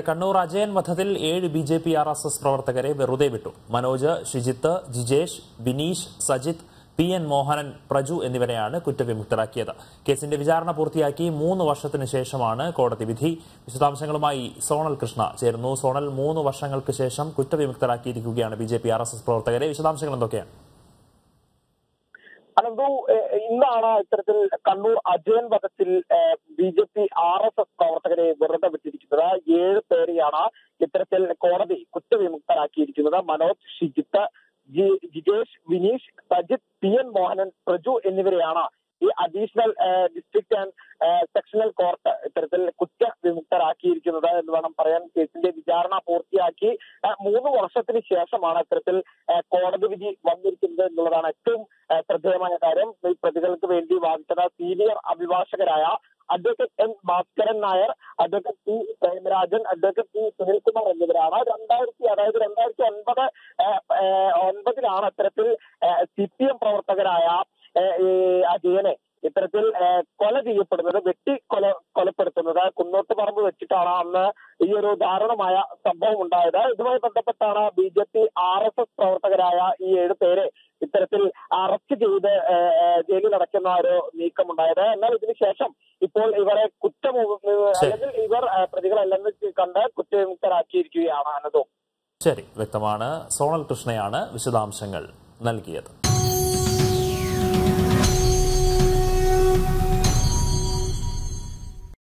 കണ്ണൂർ അജയൻ വധത്തിൽ ഏഴ് B J P R S S പ്രവർത്തകരെ വെറുതെ വിട്ടു മനോജ് ഷിജിത്ത് ജിജേഷ് ബിനീഷ് സജിത്ത് പി എൻ മോഹനൻ പ്രജു എന്നിവരെയാണ് കുറ്റവിമുക്തരാക്കിയത് കേസിന്റെ വിചാരണ പൂർത്തിയാക്കി മൂന്ന് വർഷത്തിനു ശേഷമാണ് കോടതി വിധി വിശദാംശങ്ങളുമായി സോണൽ കൃഷ്ണ ചേരുന്നു സോണൽ മൂന്ന് വർഷങ്ങൾക്ക് ശേഷം കുറ്റവിമുക്തരാക്കിയിരിക്കുകയാണ് B J P R S S പ്രവർത്തകരെ വിശദാംശങ്ങൾ എന്തൊക്കെയാണ് അനന്തു ഏഹ് ഇന്നാണ് ഇത്തരത്തിൽ കണ്ണൂർ അജയൻ വധത്തിൽ B J P R S S പ്രവർത്തകരെ വെറുതെ വിട്ടിരിക്കുന്നത് ഏഴ് പേരെയാണ് ഇത്തരത്തിൽ കോടതി കുറ്റവിമുക്തരാക്കിയിരിക്കുന്നത് മനോജ് ഷിജിത്ത് ജി- ജിജേഷ് വിനീഷ് സജിത് പി എൻ മോഹനൻ പ്രജു എന്നിവരെയാണ് ഈ additional district and sectional court ഇത്തരത്തിൽ കുറ്റവിമുക്തരാക്കിയിരിക്കുന്നത് എന്ന് വേണം പറയാൻ കേസിന്റെ വിചാരണ പൂർത്തിയാക്കി ആ, മൂന്ന് വർഷത്തിന് ശേഷമാണ് ഇത്തരത്തിൽ ആ, കോടതി വിധി വന്നിരിക്കുന്നത് എന്നുള്ളതാണ് ഏറ്റവും ആ, ശ്രദ്ധേയമായ കാര്യം ഈ പ്രതികൾക്ക് വേണ്ടി വാദിച്ചത് സീനിയർ അഭിഭാഷകരായ advocate N Bhaskaran Nair advocate P Premarajan advocate P Sunilkumar എന്നിവരാണ് രണ്ടായിരത്തി അതായത് രണ്ടായിരത്തി ഒൻപത് ആ, ആ, ഒൻപതിലാണ് ഇത്തരത്തിൽ സി പി എം പ്രവർത്തകരായ ആ, ഈ അജയനെ ഇത്തരത്തിൽ ആ, കൊല ചെയ്യപ്പെടുന്നത് വെട്ടി കൊല കൊലപ്പെടുത്തുന്നത് കുന്നോട്ട് പറമ്പ് വെച്ചിട്ടാണ് അന്ന് ഈ ഒരു ദാരുണമായ സംഭവം ഉണ്ടായത് ഇതുമായി ബന്ധപ്പെട്ടാണ് B J P R S S പ്രവർത്തകരായ ഈ ഏഴ് പേരെ ഇത്തരത്തിൽ അറസ്റ്റ് ചെയ്ത് ആ, ആ, ജയിലിൽ അടയ്ക്കുന്ന ഒരു നീക്കം ഉണ്ടായത് എന്നാൽ ഇതിനുശേഷം ഇപ്പോൾ ഇവരെ കുറ്റം അല്ലെങ്കിൽ ഇവർ ആ, പ്രതികളല്ലെന്ന് കണ്ട് കുറ്റവിമുക്തരാക്കിയിരിക്കുകയാണ് അനതും ശരി വ്യക്തമാണ് സോണൽ കൃഷ്ണയാണ് വിശദാംശങ്ങൾ നൽകിയത്